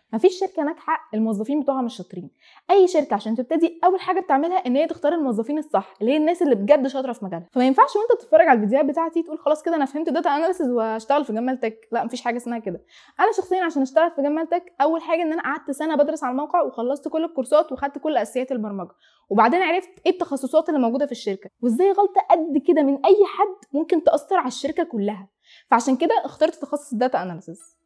مفيش شركه ناجحه الموظفين بتوعها مش شاطرين اي شركه عشان تبتدي اول حاجه بتعملها ان هي تختار الموظفين الصح اللي هي الناس اللي بجد شاطره في مجالها فما ينفعش وانت بتتفرج على الفيديوهات بتاعتي تقول خلاص كده انا فهمت داتا اناليسز وهشتغل في جمال تك لا مفيش حاجه اسمها كده انا شخصيا عشان اشتغل في جمال تك اول حاجه ان انا قعدت سنه بدرس على الموقع وخلصت كل الكورسات وخدت كل اساسيات البرمجه وبعدين عرفت ايه التخصصات اللي موجوده في الشركه وازاي غلطه قد كده من اي حد ممكن تاثر على الشركه كلها فعشان كده اخترت تخصص الداتا اناليسز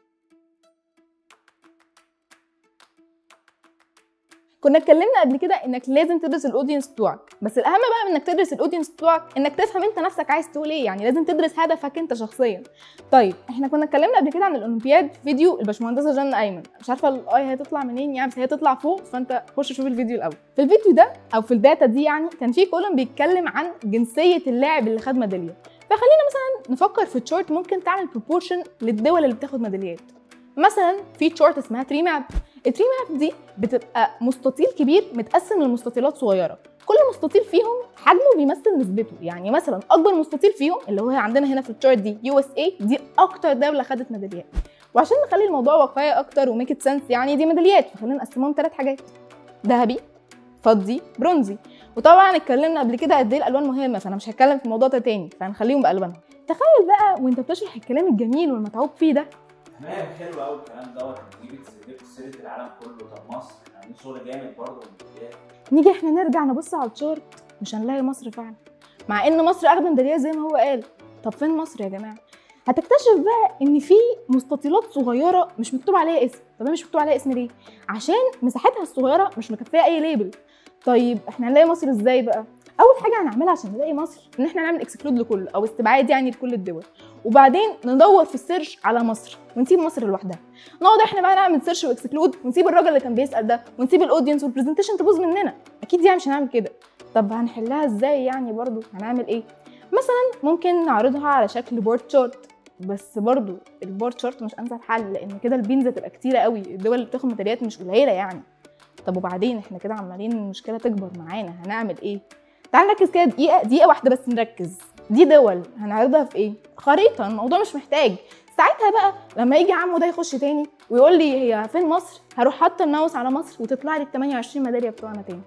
كنا اتكلمنا قبل كده انك لازم تدرس الاودينس بتوعك بس الاهم بقى من انك تدرس الاودينس بتوعك انك تفهم انت نفسك عايز تقول ايه يعني لازم تدرس هدفك انت شخصيا طيب احنا كنا اتكلمنا قبل كده عن الاولمبياد في فيديو الباشمهندسه جنة ايمن مش عارفه الاي هتطلع منين يعني بس هي تطلع فوق فانت خش شوف الفيديو الاول في الفيديو ده او في الداتا دي يعني كان في كولوم بيتكلم عن جنسيه اللاعب اللي خد ميداليه فخلينا مثلا نفكر في تشارت ممكن تعمل بروبورشن للدول اللي بتاخد ميداليات مثلا في تشارت اسمها تري ماب التري ماب دي بتبقى مستطيل كبير متقسم لمستطيلات صغيره كل مستطيل فيهم حجمه بيمثل نسبته يعني مثلا اكبر مستطيل فيهم اللي هو عندنا هنا في التشارت دي يو اس اي دي اكتر دوله خدت ميداليات وعشان نخلي الموضوع واقعي اكتر وميك ات سنس يعني دي ميداليات فخلينا نقسمهم ثلاث حاجات ذهبي فضي برونزي وطبعا اتكلمنا قبل كده قد ايه الالوان مهمه فانا مش هتكلم في الموضوع ده تاني فهنخليهم بالوانهم تخيل بقى وانت بتشرح الكلام الجميل والمتعوب فيه ده تمام حلو قوي الكلام دوت جبت جبت سيره العالم كله طب مصر احنا عاملين شغل جامد برضه والميداليات. نيجي احنا نرجع نبص على التشارت مش هنلاقي مصر فعلا مع ان مصر اخده ميداليات زي ما هو قال طب فين مصر يا جماعه هتكتشف بقى ان في مستطيلات صغيره مش مكتوب عليها اسم طب هي مش مكتوب عليها اسم ليه عشان مساحتها الصغيره مش مكفيه اي ليبل طيب احنا هنلاقي مصر ازاي بقى اول حاجه هنعملها عشان نلاقي مصر ان احنا نعمل اكسكلود لكله او استبعاد يعني لكل الدول وبعدين ندور في السيرش على مصر ونسيب مصر لوحدها نقعد احنا بقى نعمل سيرش واكسكلود ونسيب الراجل اللي كان بيسال ده ونسيب الاودينس والبرزنتيشن تبوظ مننا اكيد يعني مش هنعمل كده طب هنحلها ازاي يعني برضو هنعمل ايه مثلا ممكن نعرضها على شكل بورد شارت بس برضو البورد شارت مش انسب حل لان كده البينز هتبقى كتيره قوي الدول اللي بتاخد ميداليات مش قليله يعني طب وبعدين احنا كده عمالين المشكله تكبر معانا هنعمل ايه تعال نركز كده دقيقه دقيقه واحده بس نركز دي دول هنعرضها في ايه خريطه الموضوع مش محتاج ساعتها بقى لما يجي عمو ده يخش تاني ويقول لي هي فين مصر هروح حاطه الماوس على مصر وتطلع لي ال 28 ميداليه بتوعنا تاني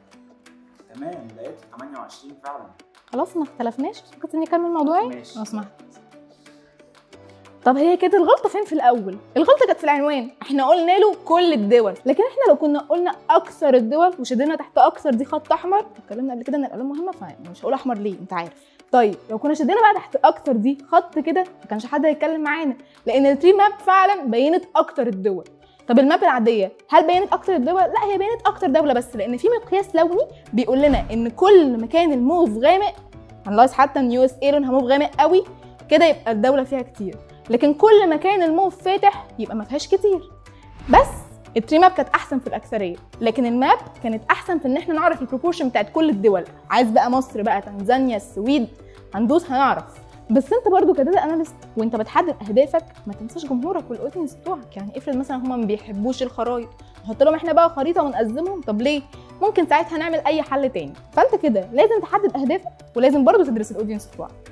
تمام لقيت 28 فعلا خلاص ما اختلفناش ممكن نكمل موضوعي ماشي. لو سمحت طب هي كانت الغلطه فين في الاول الغلطه كانت في العنوان احنا قلنا له كل الدول لكن احنا لو كنا قلنا اكثر الدول وشدينا تحت اكثر دي خط احمر اتكلمنا قبل كده ان الالوان مهمه فمش هقول احمر ليه انت عارف طيب لو كنا شدينا بقى تحت اكتر دي خط كده ما كانش حد هيتكلم معانا لان التري ماب فعلا بينت اكتر الدول طب الماب العاديه هل بينت اكتر الدول لا هي بينت اكتر دوله بس لان في مقياس لوني بيقول لنا ان كل ما كان الموف غامق هنلاحظ حتى ان يو اس اي لونها موف غامق قوي كده يبقى الدوله فيها كتير لكن كل ما كان الموف فاتح يبقى ما فيهاش كتير بس التري ماب كانت احسن في الاكثريه لكن الماب كانت احسن في ان احنا نعرف البروبورشن بتاعت كل الدول عايز بقى مصر بقى تنزانيا السويد هندوس هنعرف بس انت برضو كداتا اناليست وانت بتحدد اهدافك ما تنساش جمهورك والاودينس بتوعك يعني افرض مثلا هم ما بيحبوش الخرايط نحط لهم احنا بقى خريطه ونقسمهم طب ليه ممكن ساعتها نعمل اي حل تاني فانت كده لازم تحدد اهدافك ولازم برضو تدرس الاودينس بتوعك